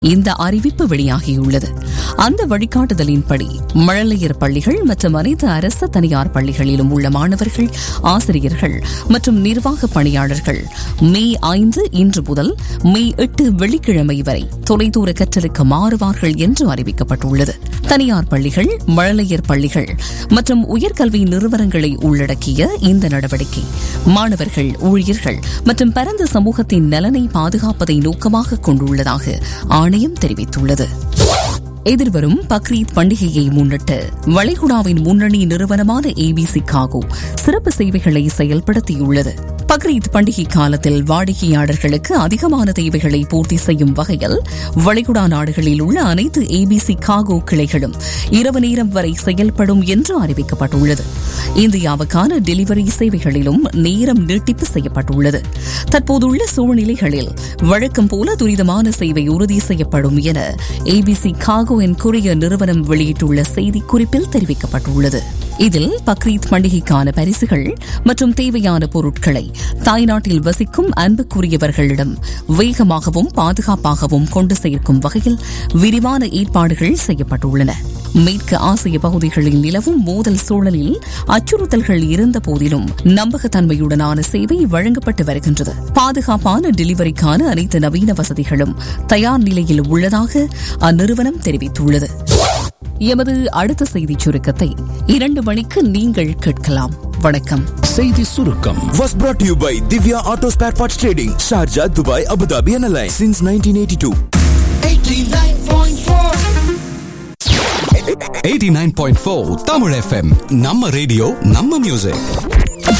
இந்த அறிவிப்பு வெளியாகியுள்ளது அந்த வழிகாட்டுதலின்படி மழலையர் பள்ளிகள் மற்றும் அனைத்து அரசு தனியார் பள்ளிகளிலும் உள்ள மாணவர்கள் ஆசிரியர்கள் மற்றும் நிர்வாக பணியாளர்கள் மே ஐந்து இன்று முதல் மே எட்டு வெள்ளிக்கிழமை வரை தொலைதூர கற்றலுக்கு மாறுவார்கள் என்று அறிவிக்கப்பட்டுள்ளது தனியார் பள்ளிகள் மழலையர் பள்ளிகள் மற்றும் உயர்கல்வி நிறுவனங்களை உள்ளடக்கிய இந்த நடவடிக்கை மாணவர்கள் ஊழியர்கள் மற்றும் பரந்த சமூகத்தின் நலனை பாதுகாப்பதை நோக்கமாக கொண்டுள்ளதாக ஆணையம் தெரிவித்துள்ளது எதிர்வரும் பக்ரீத் பண்டிகையை முன்னிட்டு வளைகுடாவின் முன்னணி நிறுவனமான ஏபிசி காகோ சிறப்பு சேவைகளை செயல்படுத்தியுள்ளது பக்ரீத் பண்டிகை காலத்தில் வாடிக்கையாளர்களுக்கு அதிகமான தேவைகளை பூர்த்தி செய்யும் வகையில் வளைகுடா நாடுகளில் உள்ள அனைத்து ஏபிசி காகோ கிளைகளும் இரவு நேரம் வரை செயல்படும் என்று அறிவிக்கப்பட்டுள்ளது இந்தியாவுக்கான டெலிவரி சேவைகளிலும் நேரம் நீட்டிப்பு செய்யப்பட்டுள்ளது தற்போதுள்ள சூழ்நிலைகளில் வழக்கம் போல துரிதமான சேவை உறுதி செய்யப்படும் என ஏபிசி காகோ என் கொரிய நிறுவனம் வெளியிட்டுள்ள செய்திக்குறிப்பில் தெரிவிக்கப்பட்டுள்ளது இதில் பக்ரீத் பண்டிகைக்கான பரிசுகள் மற்றும் தேவையான பொருட்களை தாய்நாட்டில் வசிக்கும் அன்புக்குரியவர்களிடம் வேகமாகவும் பாதுகாப்பாகவும் கொண்டு சேர்க்கும் வகையில் விரிவான ஏற்பாடுகள் செய்யப்பட்டுள்ளன மேற்கு ஆசிய பகுதிகளில் நிலவும் மோதல் சூழலில் அச்சுறுத்தல்கள் இருந்த போதிலும் நம்பகத்தன்மையுடனான சேவை வழங்கப்பட்டு வருகின்றது பாதுகாப்பான டெலிவரிக்கான அனைத்து நவீன வசதிகளும் தயார் நிலையில் உள்ளதாக அந்நிறுவனம் தெரிவித்துள்ளது எமது அடுத்த செய்திச் சுருக்கத்தை இரண்டு மணிக்கு நீங்கள் கேட்கலாம் வணக்கம் செய்தி சுருக்கம் was brought to you by Divya Auto Spare Parts Trading, Sharjah, Dubai, Abu Dhabi and Alliance since 1982. 89.4 Tamil FM நம்ம ரேடியோ நம்ம மியூசிக்